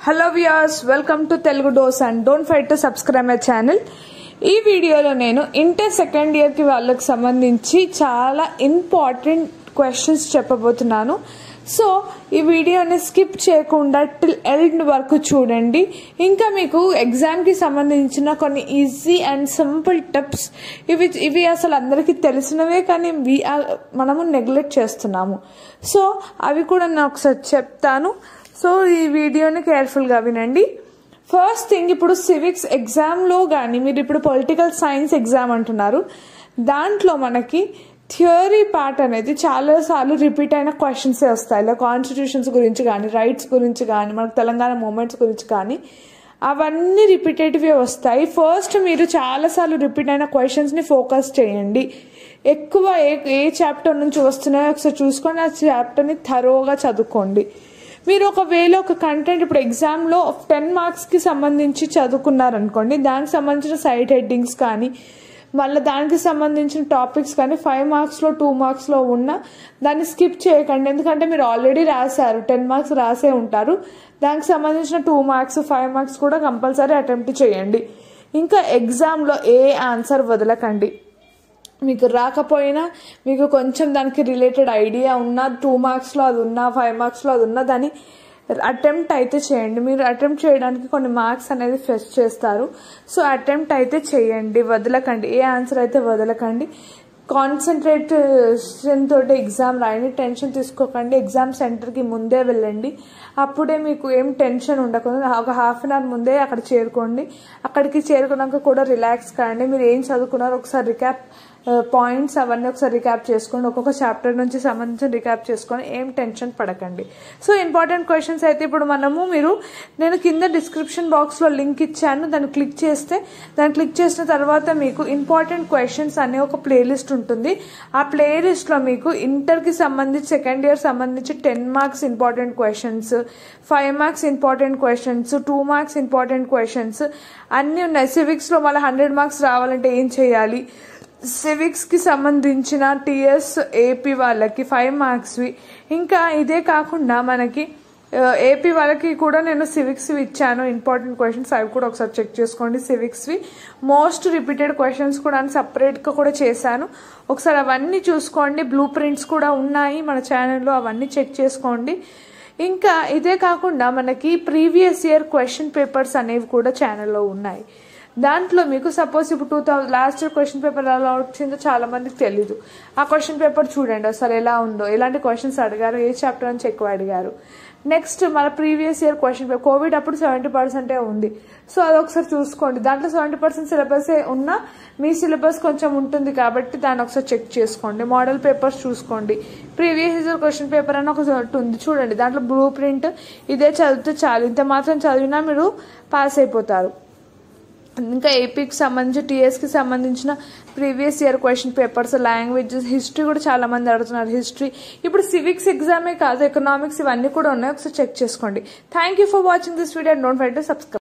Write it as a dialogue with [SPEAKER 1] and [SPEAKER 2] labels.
[SPEAKER 1] hello viewers welcome to Telugu dose and don't fight to subscribe my channel ఈ వీడియోలో నేను inter second ఇయర్కి వాళ్ళకి సంబంధించి చాలా ఇంపార్టెంట్ క్వశ్చన్స్ చెప్పబోతున్నాను సో ఈ వీడియోని స్కిప్ చేయకుండా టిల్ ఎండ్ వరకు చూడండి ఇంకా మీకు ఎగ్జామ్కి సంబంధించిన కొన్ని ఈజీ అండ్ సింపుల్ టిప్స్ ఇవి ఇవి అసలు అందరికీ తెలిసినవే కానీ వి మనము నెగ్లెక్ట్ చేస్తున్నాము సో అవి కూడా నేను ఒకసారి చెప్తాను సో ఈ వీడియోని కేర్ఫుల్గా వినండి ఫస్ట్ థింగ్ ఇప్పుడు సివిక్స్ ఎగ్జామ్లో కానీ మీరు ఇప్పుడు పొలిటికల్ సైన్స్ ఎగ్జామ్ అంటున్నారు దాంట్లో మనకి థియరీ పార్ట్ అనేది చాలాసార్లు రిపీట్ అయిన క్వశ్చన్స్ వస్తాయి ఇలా కాన్స్టిట్యూషన్స్ గురించి కానీ రైట్స్ గురించి కానీ మనకు తెలంగాణ మూమెంట్స్ గురించి కానీ అవన్నీ రిపీటేటివే వస్తాయి ఫస్ట్ మీరు చాలాసార్లు రిపీట్ అయిన క్వశ్చన్స్ని ఫోకస్ చేయండి ఎక్కువ ఏ ఏ చాప్టర్ నుంచి వస్తున్నాయో ఒకసారి చూసుకొని ఆ చాప్టర్ని థరోగా చదువుకోండి మీరు ఒకవేళ ఒక కంటెంట్ ఇప్పుడు ఎగ్జామ్లో టెన్ మార్క్స్కి సంబంధించి చదువుకున్నారనుకోండి దానికి సంబంధించిన సైడ్ హెడ్డింగ్స్ కానీ మళ్ళీ దానికి సంబంధించిన టాపిక్స్ కానీ ఫైవ్ మార్క్స్లో టూ మార్క్స్లో ఉన్న దాన్ని స్కిప్ చేయకండి ఎందుకంటే మీరు ఆల్రెడీ రాశారు టెన్ మార్క్స్ రాసే ఉంటారు దానికి సంబంధించిన టూ మార్క్స్ ఫైవ్ మార్క్స్ కూడా కంపల్సరీ అటెంప్ట్ చేయండి ఇంకా ఎగ్జామ్లో ఏ ఆన్సర్ వదలకండి మీకు రాకపోయినా మీకు కొంచెం దానికి రిలేటెడ్ ఐడియా ఉన్నా టూ మార్క్స్లో అది ఉన్నా ఫైవ్ మార్క్స్లో అది ఉన్నా దాన్ని అటెంప్ట్ అయితే చేయండి మీరు అటెంప్ట్ చేయడానికి కొన్ని మార్క్స్ అనేది ఫెస్ట్ చేస్తారు సో అటెంప్ట్ అయితే చేయండి వదలకండి ఏ ఆన్సర్ అయితే వదలకండి కాన్సన్ట్రేషన్ తోటి ఎగ్జామ్ రాయండి టెన్షన్ తీసుకోకండి ఎగ్జామ్ సెంటర్కి ముందే వెళ్ళండి అప్పుడే మీకు ఏం టెన్షన్ ఉండకుండా ఒక హాఫ్ అన్ అవర్ ముందే అక్కడ చేరుకోండి అక్కడికి చేరుకున్నాక కూడా రిలాక్స్ కాండి మీరు ఏం చదువుకున్నారో ఒకసారి రికాప్ పాయింట్స్ అవన్నీ ఒకసారి రికాప్ చేసుకోండి ఒక్కొక్క చాప్టర్ నుంచి సంబంధించిన రికాప్ చేసుకొని ఏం టెన్షన్ పడకండి సో ఇంపార్టెంట్ క్వశ్చన్స్ అయితే ఇప్పుడు మనము మీరు నేను కింద డిస్క్రిప్షన్ బాక్స్లో లింక్ ఇచ్చాను దాన్ని క్లిక్ చేస్తే దాన్ని క్లిక్ చేసిన తర్వాత మీకు ఇంపార్టెంట్ క్వశ్చన్స్ అనే ఒక ప్లేలిస్ట్ ఉంటుంది ఆ ప్లేలిస్ట్లో మీకు ఇంటర్కి సంబంధించి సెకండ్ ఇయర్ సంబంధించి ten marks important questions five marks important questions two marks important questions అన్నీ ఉన్నాయి సివిక్స్లో మళ్ళీ హండ్రెడ్ మార్క్స్ రావాలంటే ఏం చేయాలి సివిక్స్కి సంబంధించిన టీఎస్ ఏపీ వాళ్ళకి ఫైవ్ మార్క్స్వి ఇంకా ఇదే కాకుండా మనకి ఏపీ వాళ్ళకి కూడా నేను సివిక్స్వి ఇచ్చాను ఇంపార్టెంట్ క్వశ్చన్స్ అవి కూడా ఒకసారి చెక్ చేసుకోండి సివిక్స్వి మోస్ట్ రిపీటెడ్ క్వశ్చన్స్ కూడా సపరేట్గా కూడా చేశాను ఒకసారి అవన్నీ చూసుకోండి బ్లూ ప్రింట్స్ కూడా ఉన్నాయి మన ఛానల్లో అవన్నీ చెక్ చేసుకోండి ఇంకా ఇదే కాకుండా మనకి ప్రీవియస్ ఇయర్ క్వశ్చన్ పేపర్స్ అనేవి కూడా ఛానల్లో ఉన్నాయి దాంట్లో మీకు సపోజ్ ఇప్పుడు two thousand last year question paper ఎలా వచ్చిందో చాలా మందికి తెలీదు ఆ క్వశ్చన్ పేపర్ చూడండి ఒకసారి ఎలా ఉందో ఎలాంటి క్వశ్చన్స్ అడిగారు ఏ చాప్టర్ నుంచి ఎక్కువ అడిగారు నెక్స్ట్ మన previous year question paper covid అప్పుడు సెవెంటీ పర్సెంటే ఉంది సో అది ఒకసారి చూసుకోండి దాంట్లో సెవెంటీ పర్సెంట్ సిలబస్ ఉన్నా మీ సిలబస్ కొంచెం ఉంటుంది కాబట్టి దాన్ని ఒకసారి చెక్ చేసుకోండి మోడల్ పేపర్స్ చూసుకోండి ప్రీవియస్ ఇయర్ క్వశ్చన్ పేపర్ అని ఒకటి ఉంది చూడండి దాంట్లో బ్లూ ప్రింట్ ఇదే చదివితే చాలు ఇంత మాత్రం చదివినా మీరు పాస్ అయిపోతారు ఇంకా ఏపీకి సంబంధించి టీఎస్కి సంబంధించిన previous year question papers languages history కూడా చాలా మంది అడుగుతున్నారు హిస్టరీ ఇప్పుడు సివిక్స్ ఎగ్జామే కాదు ఎకనామిక్స్ ఇవన్నీ కూడా ఉన్నాయి ఒకసారి చెక్ చేసుకోండి thank you for watching this video don't fight to subscribe